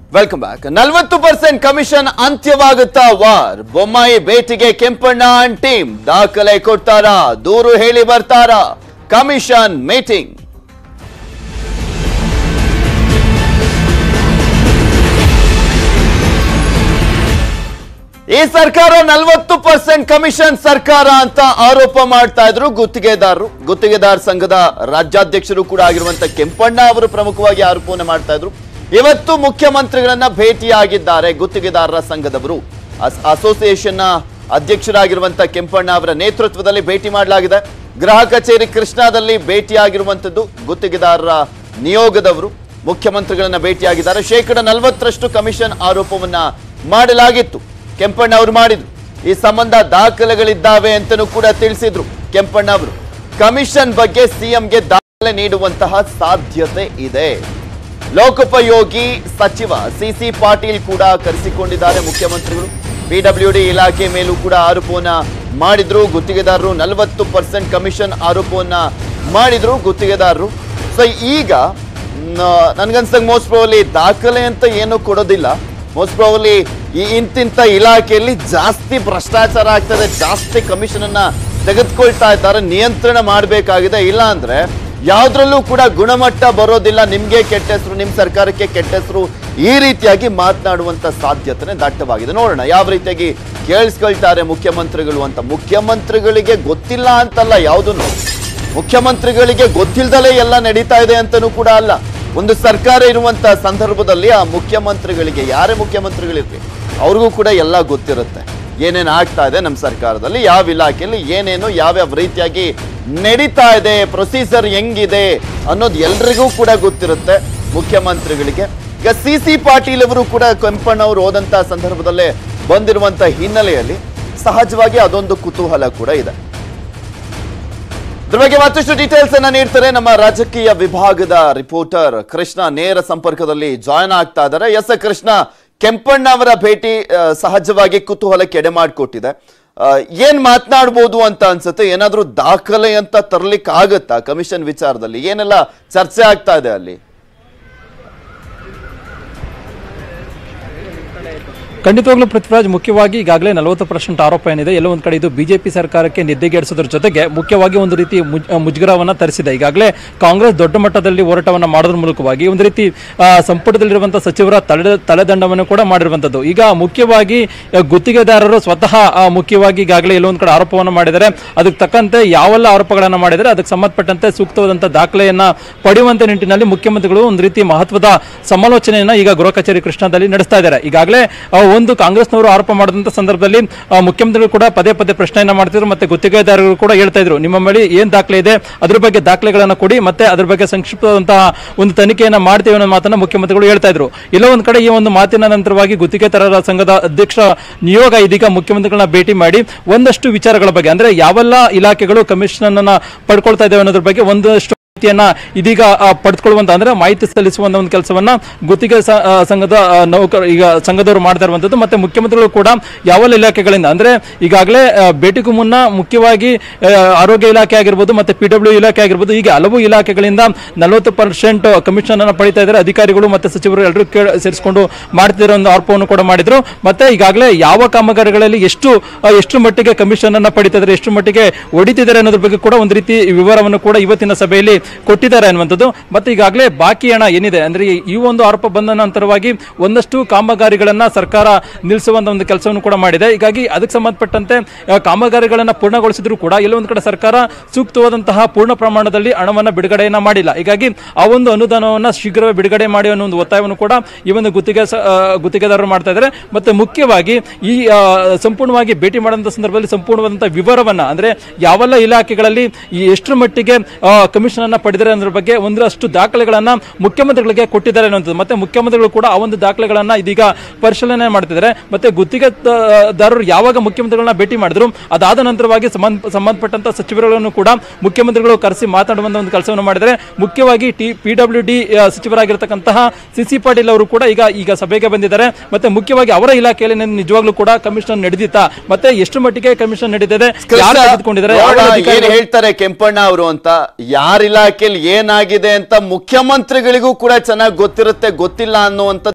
welcome back ನಲವತ್ತು percent commission ಅಂತ್ಯವಾಗುತ್ತಾ war Bommai ಭೇಟಿಗೆ ಕೆಂಪಣ್ಣ ಅಂಡ್ ಟೀಮ್ ದಾಖಲೆ ಕೊಡ್ತಾರಾ ದೂರು ಹೇಳಿ ಬರ್ತಾರಾ ಕಮಿಷನ್ ಮೀಟಿಂಗ್ ಈ ಸರ್ಕಾರ ನಲವತ್ತು ಪರ್ಸೆಂಟ್ ಕಮಿಷನ್ ಸರ್ಕಾರ ಅಂತ ಆರೋಪ ಮಾಡ್ತಾ ಇದ್ರು ಗುತ್ತಿಗೆದಾರರು ಗುತ್ತಿಗೆದಾರ ಸಂಘದ ರಾಜ್ಯಾಧ್ಯಕ್ಷರು ಕೂಡ ಆಗಿರುವಂತ ಕೆಂಪಣ್ಣ ಅವರು ಪ್ರಮುಖವಾಗಿ ಆರೋಪವನ್ನು ಮಾಡ್ತಾ ಇದ್ರು ಇವತ್ತು ಮುಖ್ಯಮಂತ್ರಿಗಳನ್ನ ಭೇಟಿಯಾಗಿದ್ದಾರೆ ಗುತ್ತಿಗೆದಾರರ ಸಂಘದವರು ಅಸ್- ಅಸೋಸಿಯೇಷನ್ನ ಅಧ್ಯಕ್ಷರಾಗಿರುವಂತ ಕೆಂಪಣ್ಣ ಅವರ ನೇತೃತ್ವದಲ್ಲಿ ಭೇಟಿ ಮಾಡಲಾಗಿದೆ ಗೃಹ ಕಚೇರಿ ಕೃಷ್ಣಾದಲ್ಲಿ ಭೇಟಿಯಾಗಿರುವಂತದ್ದು ಗುತ್ತಿಗೆದಾರರ ನಿಯೋಗದವರು ಮುಖ್ಯಮಂತ್ರಿಗಳನ್ನ ಭೇಟಿಯಾಗಿದ್ದಾರೆ ಶೇಕಡ ನಲವತ್ತರಷ್ಟು ಕಮಿಷನ್ ಆರೋಪವನ್ನ ಮಾಡಲಾಗಿತ್ತು ಕೆಂಪಣ್ಣ ಅವರು ಮಾಡಿದ್ರು ಈ ಸಂಬಂಧ ದಾಖಲೆಗಳಿದ್ದಾವೆ ಅಂತಲೂ ಕೂಡ ತಿಳಿಸಿದ್ರು ಕೆಂಪಣ್ಣ ಅವರು ಕಮಿಷನ್ ಬಗ್ಗೆ ಸಿಎಂಗೆ ದಾಖಲೆ ನೀಡುವಂತಹ ಸಾಧ್ಯತೆ ಇದೆ ಲೋಕೋಪಯೋಗಿ ಸಚಿವ ಸಿಸಿ ಪಾಟೀಲ್ ಕೂಡ ಕರೆಸಿಕೊಂಡಿದ್ದಾರೆ ಮುಖ್ಯಮಂತ್ರಿಗಳು ಪಿಡಬ್ಲ್ಯೂಡಿ ಇಲಾಖೆ ಮೇಲೂ ಕೂಡ ಆರೋಪವನ್ನ ಮಾಡಿದ್ರು ಗುತ್ತಿಗೆದಾರರು ನಲವತ್ತು ಪರ್ಸೆಂಟ್ ಕಮಿಷನ್ ಆರೋಪವನ್ನ ಮಾಡಿದ್ರು ಗುತ್ತಿಗೆದಾರರು ಸೊ ಈಗ ನ- ನನ್ಗನ್ಸಂಗ್ ಮೋಸ್ಟ್ ಪ್ರಾಬಲಿ ದಾಖಲೆ ಅಂತ ಏನು ಕೊಡೋದಿಲ್ಲ ಮೋಸ್ಟ್ ಪ್ರಾಬಲಿ ಈ ಇಂತಿಂತ ಇಲಾಖೆಯಲ್ಲಿ ಜಾಸ್ತಿ ಭ್ರಷ್ಟಾಚಾರ ಆಗ್ತದೆ ಜಾಸ್ತಿ ಕಮಿಷನ್ ಅನ್ನ ತೆಗೆದುಕೊಳ್ತಾ ಇದ್ದಾರೆ ನಿಯಂತ್ರಣ ಮಾಡಬೇಕಾಗಿದೆ ಇಲ್ಲ ಅಂದ್ರೆ ಯಾವ್ದ್ರಲ್ಲೂ ಕೂಡ ಗುಣಮಟ್ಟ ಬರೋದಿಲ್ಲ ನಿಮ್ಗೆ ಕೆಟ್ಟ ಹೆಸರು ನಿಮ್ ಸರ್ಕಾರಕ್ಕೆ ಕೆಟ್ಟ ಹೆಸರು ಈ ರೀತಿಯಾಗಿ ಮಾತನಾಡುವಂತ ಸಾಧ್ಯತೆ ದಟ್ಟವಾಗಿದೆ ನೋಡೋಣ ಯಾವ ರೀತಿಯಾಗಿ ಕೇಳಿಸ್ಕೊಳ್ತಾರೆ ಮುಖ್ಯಮಂತ್ರಿಗಳು ಅಂತ ಮುಖ್ಯಮಂತ್ರಿಗಳಿಗೆ ಗೊತ್ತಿಲ್ಲ ಅಂತಲ್ಲ ಯಾವುದನ್ನು ಮುಖ್ಯಮಂತ್ರಿಗಳಿಗೆ ಗೊತ್ತಿಲ್ದಲೇ ಎಲ್ಲ ನಡೀತಾ ಇದೆ ಅಂತನೂ ಕೂಡ ಅಲ್ಲ ಒಂದು ಸರ್ಕಾರ ಇರುವಂತ ಸಂದರ್ಭದಲ್ಲಿ ಆ ಮುಖ್ಯಮಂತ್ರಿಗಳಿಗೆ ಯಾರೇ ಮುಖ್ಯಮಂತ್ರಿಗಳಿರ್ಲಿ ಅವ್ರಿಗೂ ಕೂಡ ಎಲ್ಲ ಗೊತ್ತಿರುತ್ತೆ ಏನೇನು ಆಗ್ತಾ ಇದೆ ನಮ್ಮ ಸರ್ಕಾರದಲ್ಲಿ ಯಾವ ಇಲಾಖೆಯಲ್ಲಿ ಏನೇನು ಯಾವ್ಯಾವ ರೀತಿಯಾಗಿ ನಡೀತಾ ಇದೆ ಪ್ರೊಸೀಜರ್ ಹೆಂಗಿದೆ ಅನ್ನೋದು ಎಲ್ರಿಗೂ ಕೂಡ ಗೊತ್ತಿರುತ್ತೆ ಮುಖ್ಯಮಂತ್ರಿಗಳಿಗೆ ಈಗ ಸಿ ಸಿ ಪಾಟೀಲ್ ಅವರು ಕೂಡ ಕೆಂಪಣ್ಣವರು ಹೋದಂತ ಸಂದರ್ಭದಲ್ಲೇ ಬಂದಿರುವಂತ ಹಿನ್ನೆಲೆಯಲ್ಲಿ ಸಹಜವಾಗಿ ಅದೊಂದು ಕುತೂಹಲ ಕೂಡ ಇದೆ ಇದ್ರ ಬಗ್ಗೆ ಮತ್ತಷ್ಟು ಡೀಟೇಲ್ಸ್ ಅನ್ನ ನೀಡ್ತಾರೆ ನಮ್ಮ ರಾಜಕೀಯ ವಿಭಾಗದ ರಿಪೋರ್ಟರ್ ಕೃಷ್ಣ ನೇರ ಸಂಪರ್ಕದಲ್ಲಿ ಜಾಯ್ನ್ ಆಗ್ತಾ ಇದ್ದಾರೆ ಎಸ್ ಕೃಷ್ಣ ಕೆಂಪಣ್ಣ ಅವರ ಭೇಟಿ ಆ, ಸಹಜವಾಗಿ ಕುತೂಹಲಕ್ಕೆ ಎಡೆ ಮಾಡಿಕೊಟ್ಟಿದೆ ಆ, ಏನ್ ಮಾತನಾಡ್ಬೋದು ಅಂತ ಅನ್ಸುತ್ತೆ ಏನಾದ್ರೂ ದಾಖಲೆ ಅಂತ ತರ್ಲಿಕ್ಕೆ ಆಗತ್ತಾ ಕಮಿಷನ್ ವಿಚಾರದಲ್ಲಿ ಏನೆಲ್ಲ ಚರ್ಚೆ ಆಗ್ತಾ ಇದೆ ಅಲ್ಲಿ ಖಂಡಿತವಾಗ್ಲೂ ಪೃಥ್ವಿರಾಜ್ ಮುಖ್ಯವಾಗಿ ಈಗಾಗಲೇ ನಲವತ್ತು ಪರ್ಸೆಂಟ್ ಆರೋಪ ಏನಿದೆ ಎಲ್ಲೋ ಒಂದು ಕಡೆ ಇದು ಬಿಜೆಪಿ ಸರ್ಕಾರಕ್ಕೆ ನಿದ್ದೆಗೇಡಿಸೋದ್ರ ಜೊತೆಗೆ ಮುಖ್ಯವಾಗಿ ಒಂದು ರೀತಿ ಮುಜ್- ಮುಜುಗರವನ್ನ ತರಿಸಿದೆ ಈಗಾಗಲೇ ಕಾಂಗ್ರೆಸ್ ದೊಡ್ಡ ಮಟ್ಟದಲ್ಲಿ ಹೋರಾಟವನ್ನ ಮಾಡೋದ್ರ ಮೂಲಕವಾಗಿ ಒಂದು ರೀತಿ ಆ, ಸಂಪುಟದಲ್ಲಿರುವಂತಹ ಸಚಿವರ ತಲೆ ತಲೆದಂಡವನ್ನು ಕೂಡ ಮಾಡಿರುವಂತದ್ದು ಈಗ ಮುಖ್ಯವಾಗಿ ಆ, ಗುತ್ತಿಗೆದಾರರು ಸ್ವತಃ ಆ, ಮುಖ್ಯವಾಗಿ ಈಗಾಗಲೇ ಎಲ್ಲೋ ಒಂದು ಕಡೆ ಆರೋಪವನ್ನು ಮಾಡಿದ್ದಾರೆ ಅದಕ್ಕೆ ತಕ್ಕಂತೆ ಯಾವೆಲ್ಲ ಆರೋಪಗಳನ್ನ ಮಾಡಿದರೆ ಅದಕ್ಕೆ ಸಂಬಂಧಪಟ್ಟಂತೆ ಸೂಕ್ತವಾದಂತಹ ದಾಖಲೆಯನ್ನ ಪಡೆಯುವಂತ ನಿಟ್ಟಿನಲ್ಲಿ ಮುಖ್ಯಮಂತ್ರಿಗಳು ಒಂದು ರೀತಿ ಮಹತ್ವದ ಸಮಾಲೋಚನೆಯನ್ನ ಈಗ ಗೃಹ ಕಚೇರಿ ಕೃಷ್ಣದಲ್ಲಿ ನಡೆಸ್ತಾ ಇದ್ದಾರೆ ಈಗಾಗಲೇ ಆ, ಒಂದು ಕಾಂಗ್ರೆಸ್ನವರು ಆರೋಪ ಮಾಡಿದಂತ ಸಂದರ್ಭದಲ್ಲಿ ಆ, ಮುಖ್ಯಮಂತ್ರಿಗಳು ಕೂಡ ಪದೇ ಪದೇ ಪ್ರಶ್ನೆಯನ್ನ ಮಾಡ್ತಿದ್ರು ಮತ್ತೆ ಗುತ್ತಿಗೆದಾರರು ಕೂಡ ಹೇಳ್ತಾ ಇದ್ರು ನಿಮ್ಮ ಮೇಲೆ ಏನ್ ದಾಖಲೆ ಇದೆ ಅದ್ರ ಬಗ್ಗೆ ದಾಖಲೆಗಳನ್ನ ಕೊಡಿ ಮತ್ತೆ ಅದ್ರ ಬಗ್ಗೆ ಸಂಕ್ಷಿಪ್ತವಾದಂತಹ ಒಂದು ತನಿಖೆಯನ್ನ ಮಾಡ್ತೇವೆ ಅನ್ನೋ ಮಾತನ್ನ ಮುಖ್ಯಮಂತ್ರಿಗಳು ಹೇಳ್ತಾ ಇದ್ರು ಎಲ್ಲೋ ಒಂದ್ ಕಡೆ ಈ ಒಂದು ಮಾತಿನ ನಂತರವಾಗಿ ಗುತ್ತಿಗೆದಾರರ ಸಂಘದ ಅಧ್ಯಕ್ಷ ನಿಯೋಗ ಇದೀಗ ಮುಖ್ಯಮಂತ್ರಿಗಳನ್ನ ಭೇಟಿ ಮಾಡಿ ಒಂದಷ್ಟು ವಿಚಾರಗಳ ಬಗ್ಗೆ ಅಂದ್ರೆ ಯಾವೆಲ್ಲ ಇಲಾಖೆಗಳು ಕಮಿಷನ್ ಅನ್ನ ಪಡ್ಕೊಳ್ತಾ ಇದ್ದೇವೆ ಅನ್ನೋದ್ರ ಬಗ್ಗೆ ಒಂದಷ್ಟು ಮಾಹಿತಿಯನ್ನ ಇದೀಗ ಆ, ಪಡೆದುಕೊಳ್ಳುವಂತ ಅಂದ್ರೆ ಮಾಹಿತಿ ಸಲ್ಲಿಸುವಂತ ಒಂದು ಕೆಲಸವನ್ನ ಗುತ್ತಿಗೆ ಸ- ಆ, ಸಂಘದ ಆ, ನೌಕರ ಈಗ ಸಂಘದವರು ಮಾಡ್ತಾ ಇರುವಂತದ್ದು ಮತ್ತೆ ಮುಖ್ಯಮಂತ್ರಿಗಳು ಕೂಡ ಯಾವೆಲ್ಲ ಇಲಾಖೆಗಳಿಂದ ಅಂದ್ರೆ ಈಗಾಗಲೇ ಆ, ಭೇಟಿಗೂ ಮುನ್ನ ಮುಖ್ಯವಾಗಿ ಆ, ಆರೋಗ್ಯ ಇಲಾಖೆ ಆಗಿರ್ಬೋದು ಮತ್ತೆ ಪಿ ಡಬ್ಲ್ಯೂ ಇಲಾಖೆ ಆಗಿರ್ಬೋದು ಹೀಗೆ ಹಲವು ಇಲಾಖೆಗಳಿಂದ ನಲವತ್ತು ಪರ್ಸೆಂಟ್ ಕಮಿಷನ್ ಅನ್ನ ಪಡಿತಾ ಇದ್ದಾರೆ ಅಧಿಕಾರಿಗಳು ಮತ್ತೆ ಸಚಿವರು ಎಲ್ಲರೂ ಸೇರಿಸಿಕೊಂಡು ಮಾಡ್ತಿರೋ ಒಂದು ಆರೋಪವನ್ನು ಕೂಡ ಮಾಡಿದ್ರು ಮತ್ತೆ ಈಗಾಗಲೇ ಯಾವ ಕಾಮಗಾರಿಗಳಲ್ಲಿ ಎಷ್ಟು ಆ, ಎಷ್ಟು ಮಟ್ಟಿಗೆ ಕಮಿಷನ್ ಅನ್ನ ಪಡಿತಾ ಇದ್ದಾರೆ ಎಷ್ಟು ಮಟ್ಟಿಗೆ ಹೊಡಿತಿದ್ದಾರೆ ಅನ್ನೋದ್ರ ಬಗ್ಗೆ ಕೂಡ ಒಂದು ರೀತಿ ವಿವರವನ್ನು ಕೂಡ ಇವತ್ತಿನ ಸಭೆಯಲ್ಲಿ ಕೊಟ್ಟಿದ್ದಾರೆ ಅನ್ನುವಂಥದ್ದು ಮತ್ತೆ ಈಗಾಗಲೇ ಬಾಕಿ ಹಣ ಏನಿದೆ ಅಂದ್ರೆ ಈ- ಈ ಒಂದು ಆರೋಪ ಬಂದ ನಂತರವಾಗಿ ಒಂದಷ್ಟು ಕಾಮಗಾರಿಗಳನ್ನ ಸರ್ಕಾರ ನಿಲ್ಲಿಸುವಂತ ಒಂದು ಕೆಲಸವನ್ನು ಕೂಡ ಮಾಡಿದೆ ಹೀಗಾಗಿ ಅದಕ್ಕೆ ಸಂಬಂಧಪಟ್ಟಂತೆ ಆ, ಕಾಮಗಾರಿಗಳನ್ನ ಪೂರ್ಣಗೊಳಿಸಿದ್ರು ಕೂಡ ಎಲ್ಲೊಂದು ಕಡೆ ಸರ್ಕಾರ ಸೂಕ್ತವಾದಂತಹ ಪೂರ್ಣ ಪ್ರಮಾಣದಲ್ಲಿ ಹಣವನ್ನ ಬಿಡುಗಡೆಯನ್ನ ಮಾಡಿಲ್ಲ ಹೀಗಾಗಿ ಆ ಒಂದು ಅನುದಾನವನ್ನ ಶೀಘ್ರವೇ ಬಿಡುಗಡೆ ಮಾಡಿ ಅನ್ನೋ ಒಂದು ಒತ್ತಾಯವನ್ನು ಕೂಡ ಈ ಒಂದು ಗುತ್ತಿಗೆ ಸ- ಆ, ಗುತ್ತಿಗೆದಾರರು ಮಾಡ್ತಾ ಇದ್ದಾರೆ ಮತ್ತೆ ಮುಖ್ಯವಾಗಿ ಈ ಆ, ಸಂಪೂರ್ಣವಾಗಿ ಭೇಟಿ ಮಾಡುವಂತ ಸಂದರ್ಭದಲ್ಲಿ ಸಂಪೂರ್ಣವಾದಂತಹ ವಿವರವನ್ನ ಅಂದ್ರೆ ಯಾವೆಲ್ಲ ಇಲಾಖೆಗಳಲ್ಲಿ ಈ ಎಷ್ಟರ ಮಟ್ಟಿಗೆ ಕಮಿಷನ್ ಅನ್ನ ಪಡೆದಿದ್ದಾರೆ ಅನ್ನೋದ್ರ ಬಗ್ಗೆ ಒಂದಷ್ಟು ದಾಖಲೆಗಳನ್ನ ಮುಖ್ಯಮಂತ್ರಿಗಳಿಗೆ ಕೊಟ್ಟಿದ್ದಾರೆ ಅನ್ನುವಂಥದ್ದು ಮತ್ತೆ ಮುಖ್ಯಮಂತ್ರಿಗಳು ಕೂಡ ಆ ಒಂದು ದಾಖಲೆಗಳನ್ನ ಇದೀಗ ಪರಿಶೀಲನೆ ಮಾಡ್ತಿದ್ದಾರೆ ಮತ್ತೆ ಗುತ್ತಿಗೆದಾರರು ಯಾವಾಗ ಮುಖ್ಯಮಂತ್ರಿಗಳನ್ನ ಭೇಟಿ ಮಾಡಿದ್ರು ಅದಾದ ನಂತರವಾಗಿ ಸಂಬಂಧ ಸಂಬಂಧಪಟ್ಟಂತ ಸಚಿವರುಗಳನ್ನು ಕೂಡ ಮುಖ್ಯಮಂತ್ರಿಗಳು ಕರೆಸಿ ಮಾತನಾಡುವಂತ ಒಂದು ಕೆಲಸವನ್ನು ಮಾಡಿದ್ದಾರೆ ಮುಖ್ಯವಾಗಿ ಟಿ ಪಿ ಡಬ್ಲ್ಯೂ ಡಿ ಸಚಿವರಾಗಿರ್ತಕ್ಕಂತಹ ಸಿ ಸಿ ಪಾಟೀಲ್ ಅವರು ಕೂಡ ಈಗ ಈಗ ಸಭೆಗೆ ಬಂದಿದ್ದಾರೆ ಮತ್ತೆ ಮುಖ್ಯವಾಗಿ ಅವರ ಇಲಾಖೆಯಲ್ಲಿ ನಿನ್- ನಿಜವಾಗ್ಲೂ ಕೂಡ ಕಮಿಷನ್ ನಡೆದಿತ್ತಾ ಮತ್ತೆ ಎಷ್ಟು ಮಟ್ಟಿಗೆ ಕಮಿಷನ್ ನಡೀತಿದೆ ಯಾರು ತೆಗೆದುಕೊಂಡಿದ್ದಾರೆ ಯಾವ ನೋಡೋಣ ಏನ್ ಅಧಿಕಾರಿಗಳು- ಹೇಳ್ತಾರೆ ಕೆಂಪಣ್ಣ ಅವರು ಅಂತ ಯಾರ ಇಲಾಖೆಯಲ್ಲಿ ಏನಾಗಿದೆ ಅಂತ ಮುಖ್ಯಮಂತ್ರಿಗಳಿಗೂ ಕೂಡ ಚೆನ್ನಾಗಿ ಗೊತ್ತಿರುತ್ತೆ ಗೊತ್ತಿಲ್ಲ ಅನ್ನುವಂತ